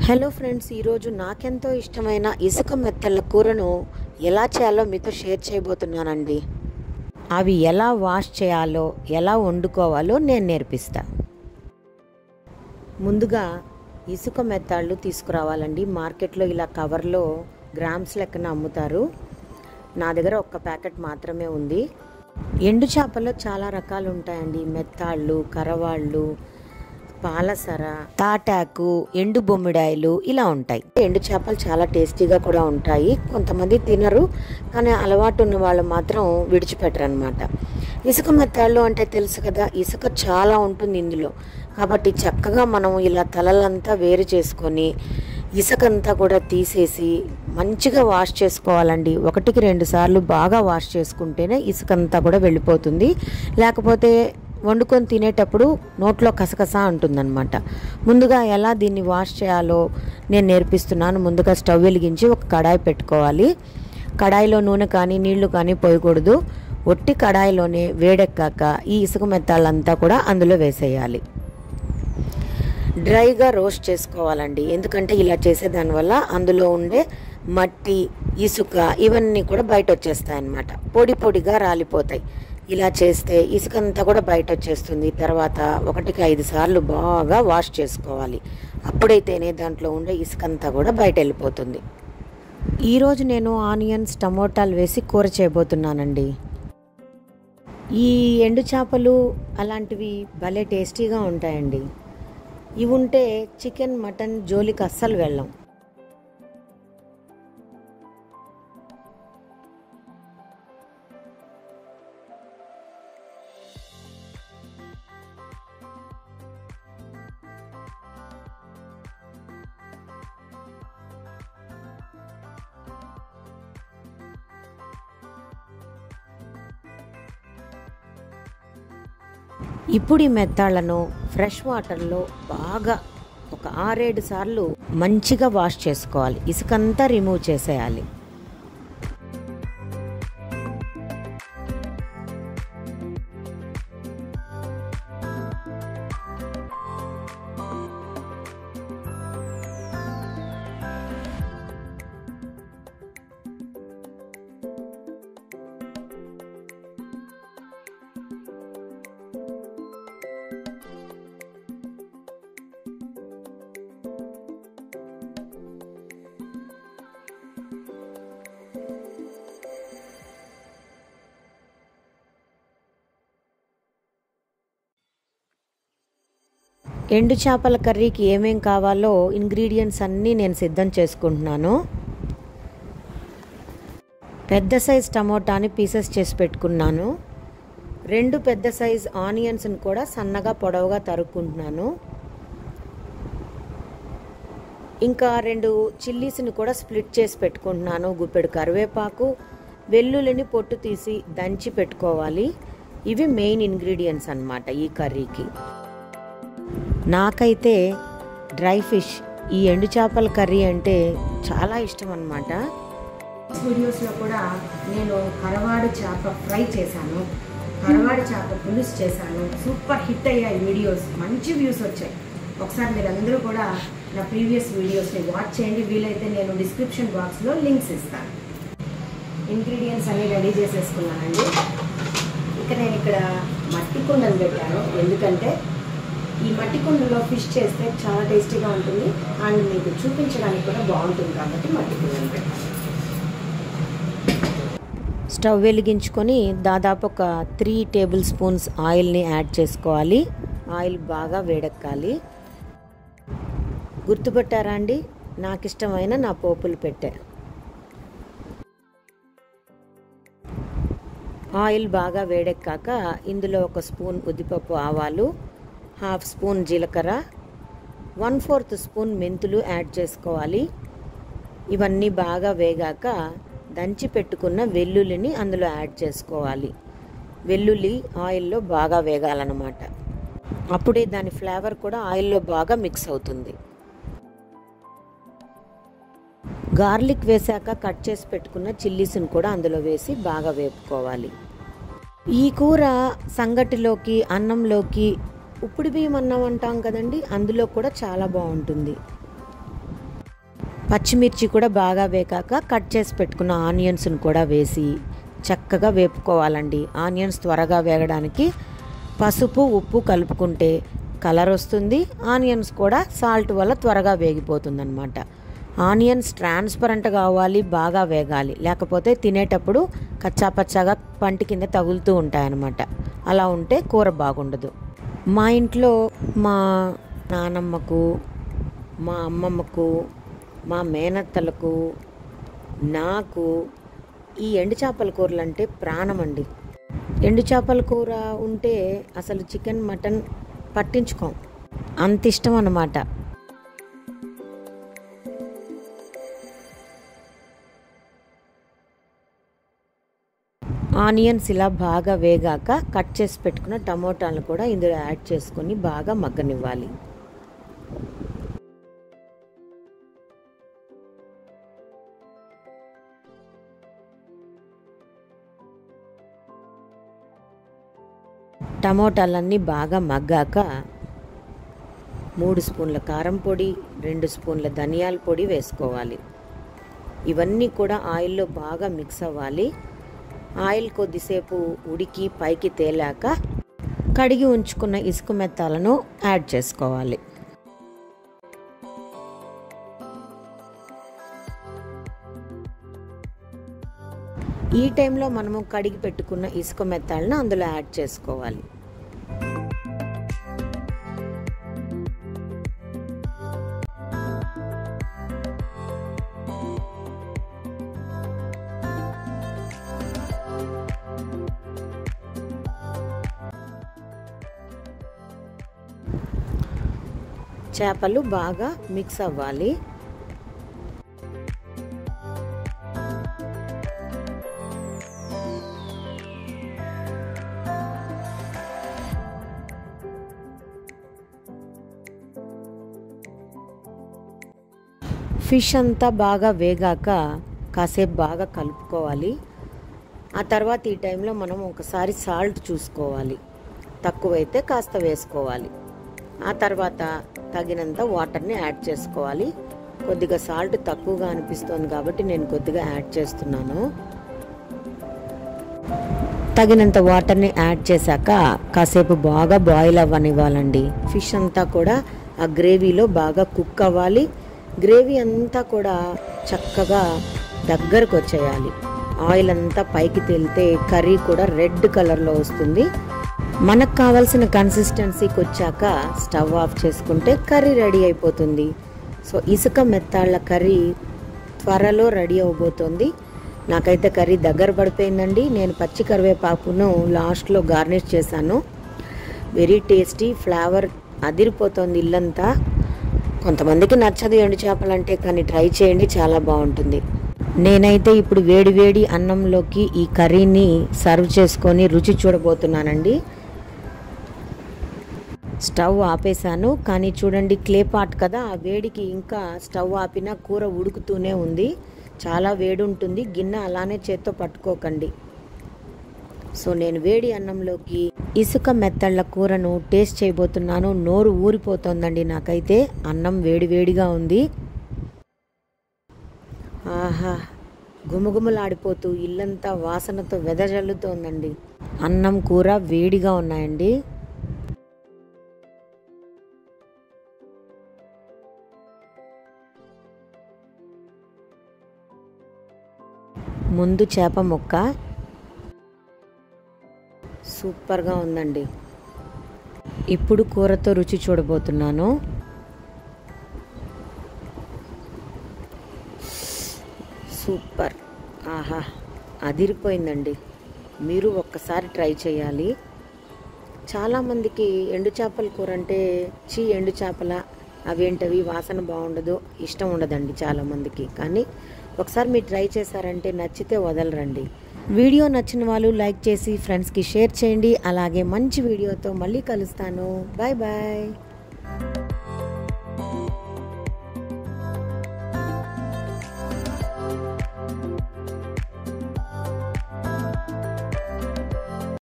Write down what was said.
hello friends ఈరోజు నాకెంతో ఇష్టమైన ఇసుక మెత్తల కూరను ఎలా చేయాలో మీతో షేర్ చేయబోతున్నానండి అవి ఎలా వాష్ చేయాలో ఎలా వండుకోవాలో నేను నేర్పిస్తా ముందుగా ఇసుక మెత్తాళ్ళు తీసుకురావాలండి మార్కెట్లో ఇలా కవర్లో గ్రామ్స్ లెక్కన అమ్ముతారు నా దగ్గర ఒక్క ప్యాకెట్ మాత్రమే ఉంది ఎండు చేపల్లో చాలా రకాలు ఉంటాయండి మెత్తాళ్ళు కరవాళ్ళు పాలసర తాటాకు ఎండు బొమ్మిడాయలు ఇలా ఉంటాయి ఎండు చేపలు చాలా టేస్టీగా కూడా ఉంటాయి కొంతమంది తినరు కానీ అలవాటు ఉన్న వాళ్ళు మాత్రం విడిచిపెట్టరు అనమాట ఇసుక మెత్తాళ్ళు అంటే తెలుసు కదా ఇసుక చాలా ఉంటుంది ఇందులో కాబట్టి చక్కగా మనం ఇలా తలలంతా వేరు చేసుకొని ఇసుకంతా కూడా తీసేసి మంచిగా వాష్ చేసుకోవాలండి ఒకటికి రెండు సార్లు బాగా వాష్ చేసుకుంటేనే ఇసుకంతా కూడా వెళ్ళిపోతుంది లేకపోతే వండుకొని తినేటప్పుడు నోట్లో కసకస ఉంటుందన్నమాట ముందుగా ఎలా దీన్ని వాష్ చేయాలో నేను నేర్పిస్తున్నాను ముందుగా స్టవ్ వెలిగించి ఒక కడాయి పెట్టుకోవాలి కడాయిలో నూనె కానీ నీళ్లు కానీ పోయకూడదు ఒట్టి కడాయిలోనే వేడెక్కాక ఈ ఇసుక మెత్తాలంతా కూడా అందులో వేసేయాలి డ్రైగా రోస్ట్ చేసుకోవాలండి ఎందుకంటే ఇలా చేసే దానివల్ల అందులో ఉండే మట్టి ఇసుక ఇవన్నీ కూడా బయట వచ్చేస్తాయి అన్నమాట పొడి పొడిగా రాలిపోతాయి ఇలా చేస్తే ఇసుక అంతా కూడా బయట వచ్చేస్తుంది తర్వాత ఒకటికి ఐదు సార్లు బాగా వాష్ చేసుకోవాలి అప్పుడైతేనే దాంట్లో ఉండే ఇసుక అంతా కూడా బయట వెళ్ళిపోతుంది ఈరోజు నేను ఆనియన్స్ టమోటాలు వేసి కూర చేయబోతున్నానండి ఈ ఎండు చేపలు అలాంటివి భలే టేస్టీగా ఉంటాయండి ఇవి ఉంటే చికెన్ మటన్ జోలికి అస్సలు వెళ్ళం ఇప్పుడు ఈ మెత్తాళ్లను ఫ్రెష్ వాటర్లో బాగా ఒక ఆరేడు సార్లు మంచిగా వాష్ చేసుకోవాలి ఇసుకంతా రిమూవ్ చేసేయాలి ఎండు చేపల కర్రీకి ఏమేం కావాలో ఇంగ్రీడియంట్స్ అన్నీ నేను సిద్ధం చేసుకుంటున్నాను పెద్ద సైజ్ టమోటాని పీసెస్ చేసి పెట్టుకున్నాను రెండు పెద్ద సైజ్ ఆనియన్స్ని కూడా సన్నగా పొడవుగా తరుక్కుంటున్నాను ఇంకా రెండు చిల్లీస్ని కూడా స్ప్లిట్ చేసి పెట్టుకుంటున్నాను గుప్పెడు కరివేపాకు వెల్లుల్లిని పొట్టు తీసి దంచి పెట్టుకోవాలి ఇవి మెయిన్ ఇంగ్రీడియంట్స్ అన్నమాట ఈ కర్రీకి నాకైతే డ్రై ఫిష్ ఈ ఎండు చేపల కర్రీ అంటే చాలా ఇష్టం అనమాట వీడియోస్లో కూడా నేను కరవాడు చేప ఫ్రై చేశాను కరవాడు చేప పులుసు చేశాను సూపర్ హిట్ అయ్యాయి వీడియోస్ మంచి వ్యూస్ వచ్చాయి ఒకసారి మీరు అందరూ కూడా నా ప్రీవియస్ వీడియోస్ని వాచ్ చేయండి వీలైతే నేను డిస్క్రిప్షన్ బాక్స్లో లింక్స్ ఇస్తాను ఇంగ్రీడియంట్స్ అన్నీ రెడీ చేసేసుకున్నానండి ఇక నేను ఇక్కడ మట్టి కుండను పెట్టాను ఎందుకంటే ఈ మట్టి కుండలో ఫిష్ చేస్తే చాలా టేస్టీగా ఉంటుంది అండ్ మీకు చూపించడానికి కూడా బాగుంటుంది కాబట్టి మట్టి కుండను పెట్టాను స్టవ్ వెలిగించుకొని దాదాపు ఒక త్రీ టేబుల్ స్పూన్స్ ఆయిల్ని యాడ్ చేసుకోవాలి ఆయిల్ బాగా వేడెక్కాలి గుర్తుపెట్టారా అండి నాకు ఇష్టమైన నా పోపులు పెట్టా ఆయిల్ బాగా వేడెక్కాక ఇందులో ఒక స్పూన్ ఉద్దిపప్పు ఆవాలు హాఫ్ స్పూన్ జీలకర్ర వన్ ఫోర్త్ స్పూన్ మెంతులు యాడ్ చేసుకోవాలి ఇవన్నీ బాగా వేగాక దంచి పెట్టుకున్న వెల్లుల్లిని అందులో యాడ్ చేసుకోవాలి వెల్లుల్లి ఆయిల్లో బాగా వేగాలన్నమాట అప్పుడే దాని ఫ్లేవర్ కూడా ఆయిల్లో బాగా మిక్స్ అవుతుంది గార్లిక్ వేశాక కట్ చేసి పెట్టుకున్న చిల్లీస్ని కూడా అందులో వేసి బాగా వేపుకోవాలి ఈ కూర సంగటిలోకి అన్నంలోకి ఉప్పుడు బియ్యం అన్నం అంటాం కదండి అందులో కూడా చాలా బాగుంటుంది పచ్చిమిర్చి కూడా బాగా వేగాక కట్ చేసి పెట్టుకున్న ఆనియన్స్ని కూడా వేసి చక్కగా వేపుకోవాలండి ఆనియన్స్ త్వరగా వేగడానికి పసుపు ఉప్పు కలుపుకుంటే కలర్ వస్తుంది ఆనియన్స్ కూడా సాల్ట్ వల్ల త్వరగా వేగిపోతుంది అనమాట ఆనియన్స్ ట్రాన్స్పరెంట్ కావాలి బాగా వేగాలి లేకపోతే తినేటప్పుడు కచ్చాపచ్చాగా పంటి కింద తగులుతూ ఉంటాయన్నమాట అలా ఉంటే కూర బాగుండదు మా ఇంట్లో మా నానమ్మకు మా అమ్మమ్మకు మా మేనత్తలకు నాకు ఈ ఎండు చేపల కూరలు అంటే ప్రాణం అండి ఎండు చేపల కూర ఉంటే అసలు చికెన్ మటన్ పట్టించుకోం అంత ఇష్టం అన్నమాట ఆనియన్స్ ఇలా బాగా వేగాక కట్ చేసి పెట్టుకున్న టమోటాలు కూడా ఇందులో యాడ్ చేసుకొని బాగా మగ్గనివ్వాలి టమోటాలన్నీ బాగా మగ్గాక మూడు స్పూన్ల కారం పొడి రెండు స్పూన్ల ధనియాల పొడి వేసుకోవాలి ఇవన్నీ కూడా ఆయిల్లో బాగా మిక్స్ అవ్వాలి ఆయిల్ కొద్దిసేపు ఉడికి పైకి తేలాక కడిగి ఉంచుకున్న ఇసుక మెత్తాలను యాడ్ చేసుకోవాలి ఈ టైంలో మనము కడిగి పెట్టుకున్న ఇసుక మెత్తాలను అందులో యాడ్ చేసుకోవాలి చేపలు బాగా మిక్స్ అవ్వాలి ఫిష్ అంతా బాగా వేగాక కాసేపు బాగా కలుపుకోవాలి ఆ తర్వాత ఈ టైంలో మనం ఒకసారి సాల్ట్ చూసుకోవాలి తక్కువైతే కాస్త వేసుకోవాలి ఆ తర్వాత తగినంత వాటర్ని యాడ్ చేసుకోవాలి కొద్దిగా సాల్ట్ తక్కువగా అనిపిస్తుంది కాబట్టి నేను కొద్దిగా యాడ్ చేస్తున్నాను తగినంత వాటర్ని యాడ్ చేశాక కాసేపు బాగా బాయిల్ అవ్వనివ్వాలండి ఫిష్ అంతా కూడా ఆ గ్రేవీలో బాగా కుక్ అవ్వాలి గ్రేవీ అంతా కూడా చక్కగా దగ్గరకు వచ్చేయాలి ఆయిల్ అంతా పైకి తేలితే కర్రీ కూడా రెడ్ కలర్లో వస్తుంది మనకు కావాల్సిన కన్సిస్టెన్సీకి వచ్చాక స్టవ్ ఆఫ్ చేసుకుంటే కర్రీ రెడీ అయిపోతుంది సో ఇసుక మెత్తాళ్ళ కర్రీ త్వరలో రెడీ అవబోతుంది నాకైతే కర్రీ దగ్గర పడిపోయిందండి నేను పచ్చి కరివేపాకును లాస్ట్లో గార్నిష్ చేశాను వెరీ టేస్టీ ఫ్లేవర్ అదిరిపోతుంది ఇల్లంతా కొంతమందికి నచ్చదు ఎండు చేపలు అంటే కానీ ట్రై చేయండి చాలా బాగుంటుంది నేనైతే ఇప్పుడు వేడి వేడి అన్నంలోకి ఈ కర్రీని సర్వ్ చేసుకొని రుచి చూడబోతున్నానండి స్టవ్ ఆపేశాను కానీ చూడండి క్లే పాట్ కదా ఆ వేడికి ఇంకా స్టవ్ ఆపినా కూర ఉడుకుతూనే ఉంది చాలా వేడి ఉంటుంది గిన్నె అలానే చేత్తో పట్టుకోకండి సో నేను వేడి అన్నంలోకి ఇసుక మెత్తళ్ళ కూరను టేస్ట్ చేయబోతున్నాను నోరు ఊరిపోతోందండి నాకైతే అన్నం వేడి వేడిగా ఉంది ఆహా గుమగుమలాడిపోతూ ఇల్లంతా వాసనతో వెదజల్లుతోందండి అన్నం కూర వేడిగా ఉన్నాయండి ముందు చేప ముక్క సూపర్గా ఉందండి ఇప్పుడు కూరతో రుచి చూడబోతున్నాను సూపర్ ఆహా అదిరిపోయిందండి మీరు ఒక్కసారి ట్రై చేయాలి చాలామందికి ఎండు చేపల కూర అంటే చీ ఎండు చేపల అవేంటవి వాసన బాగుండదు ఇష్టం ఉండదండి చాలామందికి కానీ ఒకసారి మీరు ట్రై చేశారంటే నచ్చితే వదలరండి వీడియో నచ్చిన వాళ్ళు లైక్ చేసి ఫ్రెండ్స్కి షేర్ చేయండి అలాగే మంచి వీడియోతో మళ్ళీ కలుస్తాను బాయ్ బాయ్